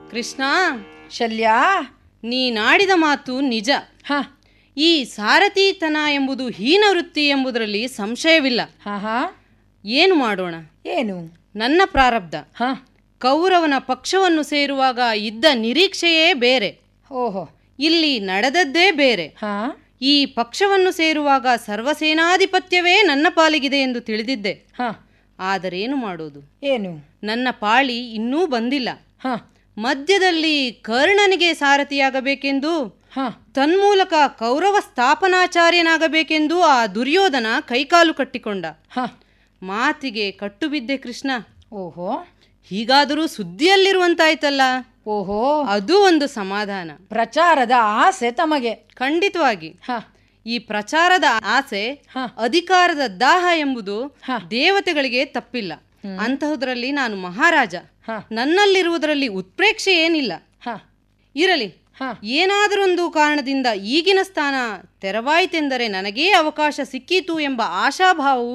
ಕೃಷ್ಣ ಶಲ್ಯ ನೀನಾಡಿದ ಮಾತು ನಿಜ ಹ ಈ ಸಾರಥಿತನ ಎಂಬುದು ಹೀನವೃತ್ತಿ ಎಂಬುದರಲ್ಲಿ ಸಂಶಯವಿಲ್ಲ ಹ ಹ ಏನು ಮಾಡೋಣ ಏನು ನನ್ನ ಪ್ರಾರಬ್ಧ ಹ ಕೌರವನ ಪಕ್ಷವನ್ನು ಸೇರುವಾಗ ಇದ್ದ ನಿರೀಕ್ಷೆಯೇ ಬೇರೆ ಓಹೋ ಇಲ್ಲಿ ನಡೆದದ್ದೇ ಬೇರೆ ಹ ಈ ಪಕ್ಷವನ್ನು ಸೇರುವಾಗ ಸರ್ವಸೇನಾಧಿಪತ್ಯವೇ ನನ್ನ ಪಾಲಿಗಿದೆ ಎಂದು ತಿಳಿದಿದ್ದೆ ಹ ಆದರೇನು ಮಾಡೋದು ಏನು ನನ್ನ ಪಾಳಿ ಇನ್ನೂ ಬಂದಿಲ್ಲ ಹ ಮಧ್ಯದಲ್ಲಿ ಕರ್ಣನಿಗೆ ಸಾರಥಿಯಾಗಬೇಕೆಂದು ಹ ತನ್ಮೂಲಕ ಕೌರವ ಸ್ಥಾಪನಾಚಾರ್ಯನಾಗಬೇಕೆಂದು ಆ ದುರ್ಯೋಧನ ಕೈಕಾಲು ಕಟ್ಟಿಕೊಂಡ ಹ ಮಾತಿಗೆ ಕಟ್ಟು ಬಿದ್ದೆ ಕೃಷ್ಣ ಓಹೋ ಹೀಗಾದರೂ ಸುದ್ದಿಯಲ್ಲಿರುವಂತಾಯ್ತಲ್ಲ ಓಹೋ ಅದು ಒಂದು ಸಮಾಧಾನ ಪ್ರಚಾರದ ಆಸೆ ತಮಗೆ ಖಂಡಿತವಾಗಿ ಹ ಈ ಪ್ರಚಾರದ ಆಸೆ ಹ. ಅಧಿಕಾರದ ದಾಹ ಎಂಬುದು ಹ. ದೇವತೆಗಳಿಗೆ ತಪ್ಪಿಲ್ಲ ಅಂತಹುದರಲ್ಲಿ ನಾನು ಮಹಾರಾಜ ಹ. ನನ್ನಲ್ಲಿರುವುದರಲ್ಲಿ ಉತ್ಪ್ರೇಕ್ಷೆ ಏನಿಲ್ಲ ಹ ಇರಲಿ ಹ ಏನಾದರೊಂದು ಕಾರಣದಿಂದ ಈಗಿನ ಸ್ಥಾನ ತೆರವಾಯಿತೆಂದರೆ ನನಗೇ ಅವಕಾಶ ಸಿಕ್ಕೀತು ಎಂಬ ಆಶಾಭಾವವು